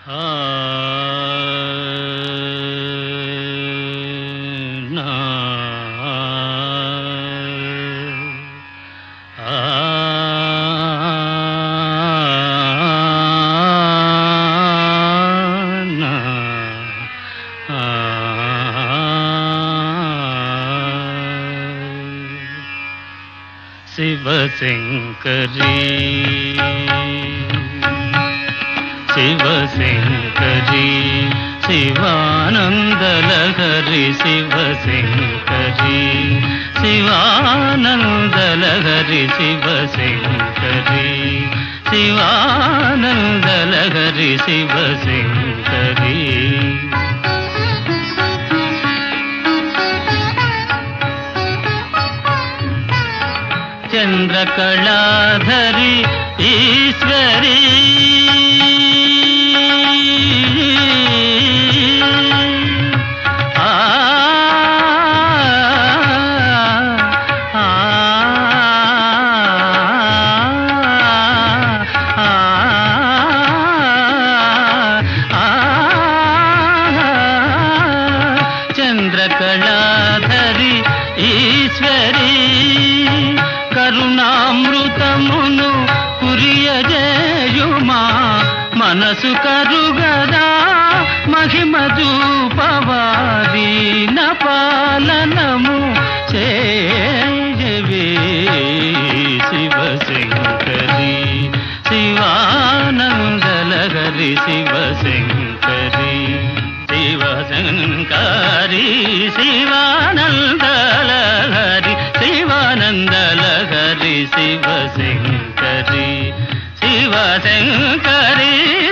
ఆ, నా, ఆ, నా, ఆ, శివశంకరీ శివశంకరీ శివానందలహరి శివశంకరీ శివానందలహరి శివశంకరీ శివానందలహరి శివశంకరీ చంద్రకళాధరి ఈశ్వరీ ఆ, ఆ, ఆ, చంద్రకళాధరి ఈశ్వరీ కరుణామృతమును కురియజేయుమా మనసు కరుగదా మహిమ దూపవాదీన పాలనము చేయవే శివశంకరి శివానందలహరి శివశంకరి శివశంకరి శివానందలహరి శివానందలహరి శివశంకరి శివశంకరి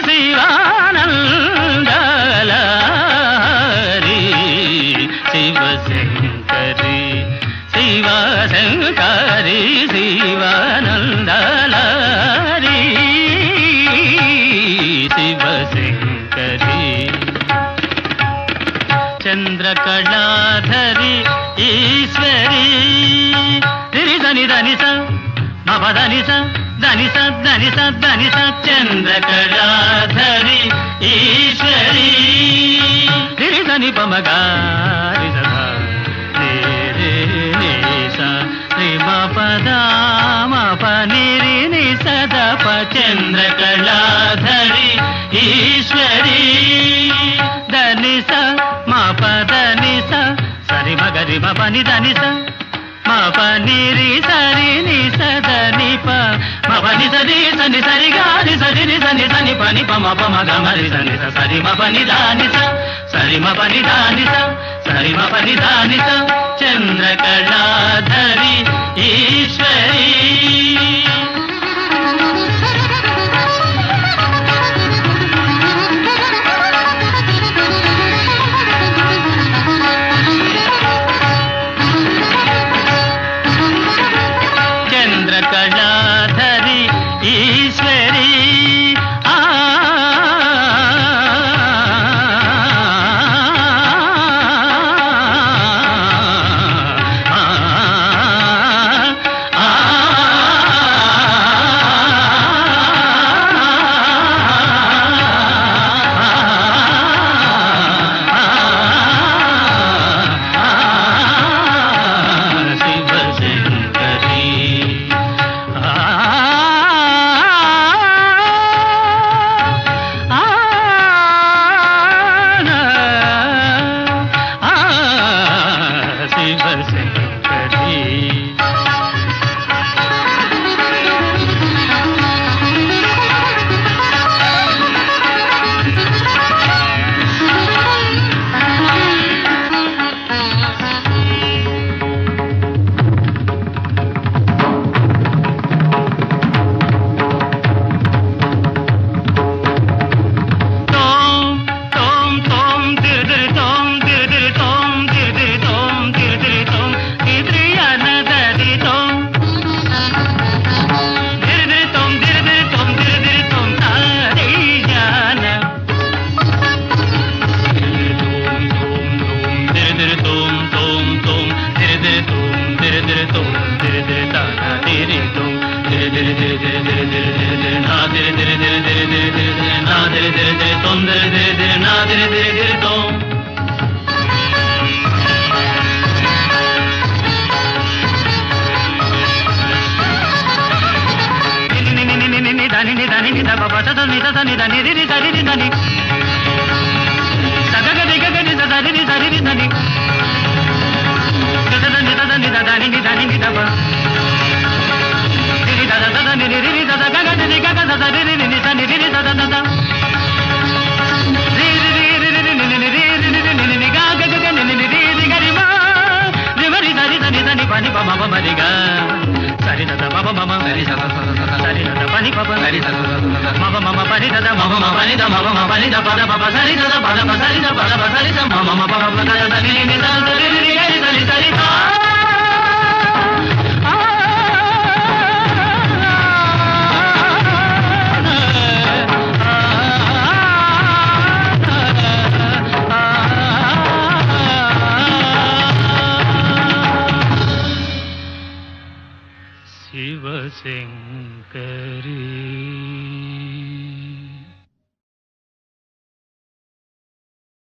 శివానందలహరి శివశంకరి శివశంకరి శివానందలహరి శివశంకరి చంద్రకళాధరి ఈశ్వరీ రిరి దని దని స మప దని స దని స దని స దని స చంద్రకళాధరి ఈశ్వరీ రిరి దని పమగారి స రే రే రే స రి మ పద మ ప ని రి ని స ద ప చంద్రకళాధరి ఈశ్వరీ దని స మా పద ని స సరి మగరి మ పని దని స మా పని రి సరి ని స దని ప మ పని సరి సని సరి గారి సరి ని సని సని పని ప మ ప మ గ మ రి సని స సరి మ పని దాని స సరి మ పని దాని స సరి మ పని దాని స చంద్రకళాధరి ఈశ్వరీ చంద్రకళాధరి ఈశ్వరీ ఆ శివశంకరీ శివశంకరీ తోం తోం తోం తిరిదిరి తోం తిరిదిరి తోం తిరిదిరి తోం తిరిదిరి తోం తిరిదిరి అనదది తోం తిరిదిరి తోం తిరిదిరి తోం తిరిదిరి తోం తాది జ్ఞాన తిరిదిరి తోం తోం తోం తిరిదిరి తోం తిరిదిరి తోం తిరిదిరి తాన తిరి తోం తిరిదిరి తిరిదిరి తిరిదిరి తిరిదిరి నా తిరిదిరి తిరిదిరి తిరిదిరి నా తిరిదిరి తిరి తొం దిరి దిరి దిరి నా దిరి దిరి దిరి తో ని ని ని ని ని ని ని దని ని దని ని ద బ బ ద ద ని ద ద ని ద ని రి రి ద రి రి ద ని ద గ గ రి గ గ రి ద ద రి రి ద రి రి ద ని ద ద ద ని ద ద ని ద ద ని ని ద ని ని ద బ రి రి ద ద ద ద ని రి రి రి ద ద గ గ రి రి గ గ ద ద రి రి ని ని ద ని రి రి ద ద ద ద రి రి రి రి రి రి ని ని ని రి రి రి రి ని ని ని గ గ గ గ ని ని ని రి రి గ రి మ రి మ రి ద రి ద ని ద ని ప ని ప మ ప మ రి గ సరి ద ద మ ప మ మ సరి స స స స స. సరి ద ద ప ని ప ప సరి స స స స స. మమ మమ పని దద మమ మమ పని ద మమ మమ పని ద పద పప సరి దద పద ప సరి ద పద ప సరి ద మమ మమ పప పద ద ని ని ని ద ద రి రి రి గరి ద ని సరి ద శివశంకరీ